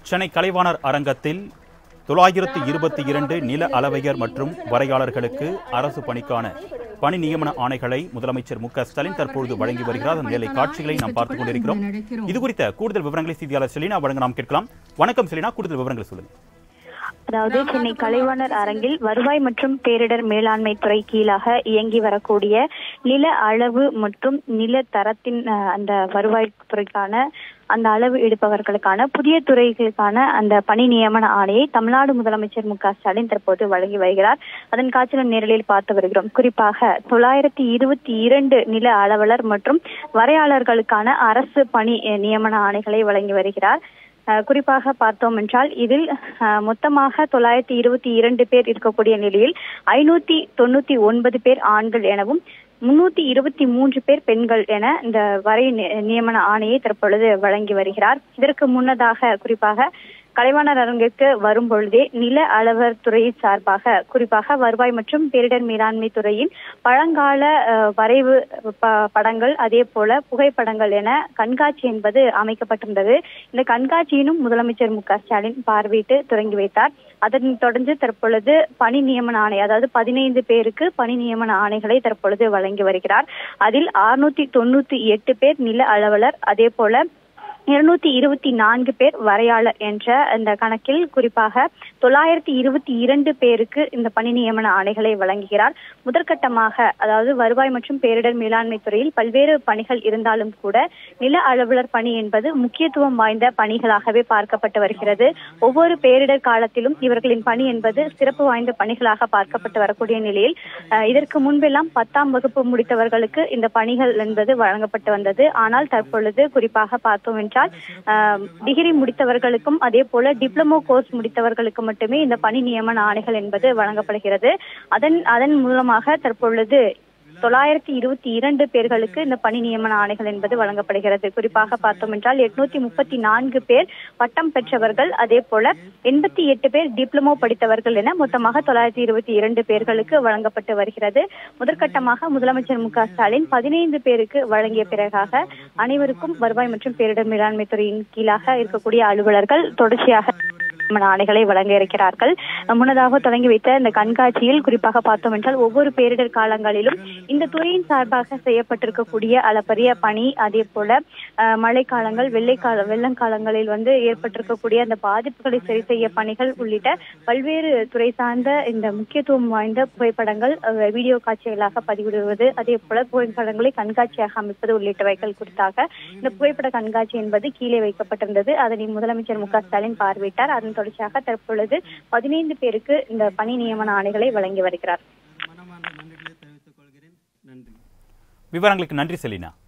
சென்னை கலைவாணர் அரங்கத்தில் தொள்ளாயிரத்து இருபத்தி இரண்டு நில அளவையர் மற்றும் வரையாளர்களுக்கு அரசு பணிக்கான பணி நியமன ஆணைகளை முதலமைச்சர் மு க ஸ்டாலின் தற்பொழுது வழங்கி வருகிறார் அந்த நிலை காட்சிகளை நாம் பார்த்துக் கொண்டிருக்கிறோம் இது குறித்த கூடுதல் விவரங்களை செய்தியாளர் செலினா வழங்க நாம் கேட்கலாம் வணக்கம் செலினா கூடுதல் விவரங்களை சொல்லுங்க அதாவது சென்னை கலைவாணர் அரங்கில் வருவாய் மற்றும் பேரிடர் மேலாண்மை துறை கீழாக இயங்கி வரக்கூடிய நில அளவு மற்றும் நில தரத்தின் அஹ், அந்த வருவாய் துறைக்கான அந்த அளவு எடுப்பவர்களுக்கான புதிய துறைகளுக்கான அந்த பணி நியமன ஆணையை தமிழ்நாடு முதலமைச்சர் மு க ஸ்டாலின் தற்போது வழங்கி வருகிறார் அதன் காட்சியில் நேரலில் பார்த்து வருகிறோம் குறிப்பாக தொள்ளாயிரத்தி இருபத்தி இரண்டு நில அளவலர் மற்றும் வரையாளர்களுக்கான அரசு பணி அஹ், நியமன ஆணைகளை வழங்கி வருகிறார் அஹ் குறிப்பாக பார்த்தோம் என்றால் இதில் அஹ், மொத்தமாக தொள்ளாயிரத்தி இருபத்தி இரண்டு பேர் இருக்கக்கூடிய நிலையில் ஐநூத்தி தொண்ணூத்தி ஒன்பது பேர் ஆண்கள் எனவும் முன்னூத்தி இருபத்தி மூன்று பேர் பெண்கள் என இந்த வரை நி- நியமன ஆணையை தற்பொழுது வழங்கி வருகிறார் இதற்கு முன்னதாக குறிப்பாக கலைவாணர் அரங்கிற்கு வரும் பொழுதே நில அளவர் துறை சார்பாக குறிப்பாக வருவாய் மற்றும் பேரிடர் மேலாண்மை துறையின் பழங்கால அஹ், வரைவு ப- படங்கள் அதே போல புகைப்படங்கள் என கண்காட்சி என்பது அமைக்கப்பட்டிருந்தது இந்த கண்காட்சியினும் முதலமைச்சர் மு க ஸ்டாலின் பார்வையிட்டு தொடங்கி வைத்தார் அதன் தொடர்ந்து தற்பொழுது பணி நியமன ஆணை அதாவது பதினைந்து பேருக்கு பணி நியமன ஆணைகளை தற்பொழுது வழங்கி வருகிறார் அதில் அறுநூத்தி தொண்ணூத்தி எட்டு பேர் நில அளவலர் அதே போல இருநூத்தி இருபத்தி நான்கு பேர் வரையாளர் என்ற இந்த கணக்கில் குறிப்பாக தொள்ளாயிரத்தி இருபத்தி இரண்டு பேருக்கு இந்த பணி நியமன ஆணைகளை வழங்குகிறார் முதற்கட்டமாக அதாவது வருவாய் மற்றும் பேரிடர் மேலாண்மை துறையில் பல்வேறு பணிகள் இருந்தாலும் கூட நில அலுவலர் பணி என்பது முக்கியத்துவம் வாய்ந்த பணிகளாகவே பார்க்கப்பட்டு வருகிறது ஒவ்வொரு பேரிடர் காலத்திலும் இவர்களின் பணி என்பது சிறப்பு வாய்ந்த பணிகளாக பார்க்கப்பட்டு வரக்கூடிய நிலையில் அஹ், இதற்கு முன்பெல்லாம் பத்தாம் வகுப்பு முடித்தவர்களுக்கு இந்த பணிகள் என்பது வழங்கப்பட்டு வந்தது ஆனால் தற்பொழுது குறிப்பாக பார்த்தோம் என்றால் அஹ், டிகிரி முடித்தவர்களுக்கும் அதே போல டிப்ளமோ கோர்ஸ் முடித்தவர்களுக்கு மட்டுமே இந்த பணி நியமன ஆணைகள் என்பது வழங்கப்படுகிறது அதன் அதன் மூலமாக தற்பொழுது தொள்ளாயிரத்தி இருபத்தி இரண்டு பேர்களுக்கு இந்த பணி நியமன ஆணைகள் என்பது வழங்கப்படுகிறது குறிப்பாக பார்த்தோம் என்றால் எட்நூத்தி முப்பத்தி நான்கு பேர் பட்டம் பெற்றவர்கள் அதே போல எண்பத்தி எட்டு பேர் டிப்ளமோ படித்தவர்கள் என மொத்தமாக தொள்ளாயிரத்தி இருபத்தி இரண்டு பேர்களுக்கு வழங்கப்பட்டு வருகிறது முதற்கட்டமாக முதலமைச்சர் மு க ஸ்டாலின் பதினைந்து பேருக்கு வழங்கிய பிறகாக அனைவருக்கும் வருவாய் மற்றும் பேரிடர் மேலாண்மை துறையின் கீழாக இருக்கக்கூடிய அலுவலர்கள் தொடர்ச்சியாக நியமன ஆணைகளை வழங்க இருக்கிறார்கள் முன்னதாக தொடங்கி வைத்த இந்த கண்காட்சியில் குறிப்பாக பார்த்தோம் என்றால் ஒவ்வொரு பேரிடர் காலங்களிலும் இந்த துறையின் சார்பாக செய்யப்பட்டிருக்கக்கூடிய அளப்பரிய பணி அதே போல அஹ், மழைக்காலங்கள் வெள்ளைக்கால வெள்ளங்காலங்களில் வந்து ஏற்பட்டிருக்கக்கூடிய அந்த பாதிப்புகளை சரி செய்ய பணிகள் உள்ளிட்ட பல்வேறு துறை சார்ந்த இந்த முக்கியத்துவம் வாய்ந்த புகைப்படங்கள் அஹ், வீடியோ காட்சிகளாக பதிவிடுவது அதே போல புகைப்படங்களை கண்காட்சியாக அமைப்பது உள்ளிட்டவைகள் குறித்தாக இந்த புகைப்பட கண்காட்சி என்பது கீழே வைக்கப்பட்டிருந்தது அதனை முதலமைச்சர் மு க ஸ்டாலின் பார்வையிட்டார் அதன் தொடர்ச்சியாக தற்பொழுது பதினைந்து பேருக்கு இந்த பணி நியமன ஆணைகளை வழங்கி வருகிறார் மனமார்ந்த நன்றிகளை தெரிவித்துக் கொள்கிறேன் நன்றி விவரங்களுக்கு நன்றி செலினா